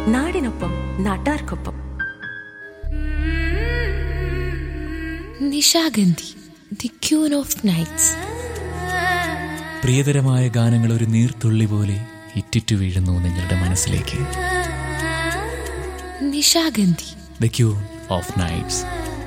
നാടിനൊപ്പം നാട്ടാർക്കൊപ്പം Nishagandhi the queen of nights പ്രിയതരമായ ഗാനങ്ങൾ ഒരു നീർത്തുള്ളി പോലെ ഇറ്റിറ്റു വീഴുന്നു നിങ്ങളുടെ മനസ്സിലേക്ക് Nishagandhi the queen of nights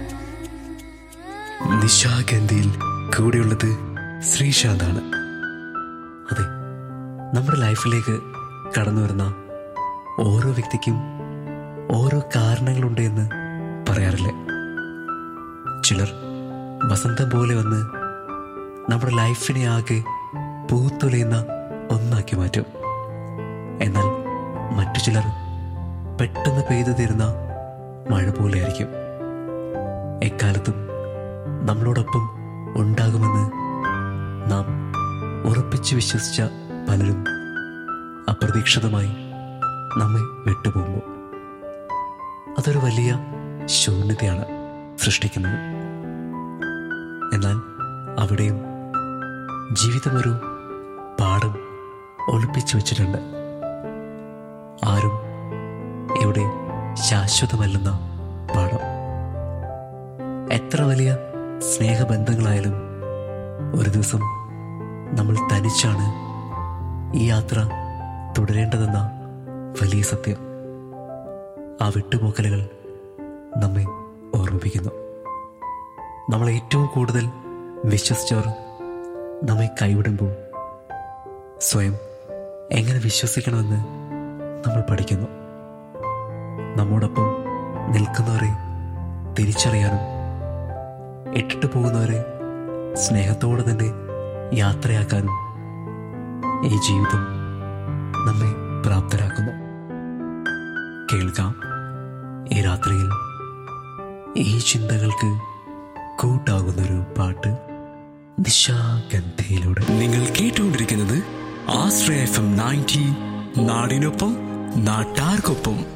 നിശാഗന്ധിയിൽ കൂടെയുള്ളത് ശ്രീശാന്താണ് അതെ നമ്മുടെ ലൈഫിലേക്ക് കടന്നു വരുന്ന ഓരോ വ്യക്തിക്കും ഓരോ കാരണങ്ങളുണ്ട് എന്ന് പറയാറില്ലേ ചിലർ വസന്തം പോലെ വന്ന് നമ്മുടെ ലൈഫിനെ ആകെ പൂത്തുലയുന്ന ഒന്നാക്കി മാറ്റും എന്നാൽ മറ്റു ചിലർ പെട്ടെന്ന് പെയ്തു തരുന്ന മഴ പോലെയായിരിക്കും എക്കാലത്തും നമ്മളോടൊപ്പം ഉണ്ടാകുമെന്ന് നാം ഉറപ്പിച്ചു വിശ്വസിച്ച പലരും അപ്രതീക്ഷിതമായി നമ്മെ വിട്ടുപോകുമ്പോൾ അതൊരു വലിയ ശൂന്യതയാണ് സൃഷ്ടിക്കുന്നത് എന്നാൽ അവിടെയും ജീവിതമൊരു പാഠം ഒളിപ്പിച്ചു വച്ചിട്ടുണ്ട് ആരും എവിടെ ശാശ്വതമല്ലെന്ന പാഠം എത്ര വലിയ സ്നേഹബന്ധങ്ങളായാലും ഒരു ദിവസം നമ്മൾ തനിച്ചാണ് ഈ യാത്ര തുടരേണ്ടതെന്ന വലിയ സത്യം ആ വിട്ടുപോക്കലുകൾ നമ്മെ ഓർമ്മിപ്പിക്കുന്നു നമ്മൾ ഏറ്റവും കൂടുതൽ വിശ്വസിച്ചവർ നമ്മെ കൈവിടുമ്പോൾ സ്വയം എങ്ങനെ വിശ്വസിക്കണമെന്ന് നമ്മൾ പഠിക്കുന്നു നമ്മോടൊപ്പം നിൽക്കുന്നവരെ തിരിച്ചറിയാനും ഇട്ടിട്ട് പോകുന്നവരെ സ്നേഹത്തോടെ തന്നെ യാത്രയാക്കാനും ഈ ജീവിതം നമ്മെ പ്രാപ്തരാക്കുന്നു കേൾക്കാം ഈ രാത്രിയിൽ ഈ ചിന്തകൾക്ക് കൂട്ടാകുന്നൊരു പാട്ട് നിശാഗന്ധിയിലൂടെ നിങ്ങൾ കേട്ടുകൊണ്ടിരിക്കുന്നത് ആശ്രയ എഫ് എം നയൻറ്റി നാടിനൊപ്പം നാട്ടാർക്കൊപ്പം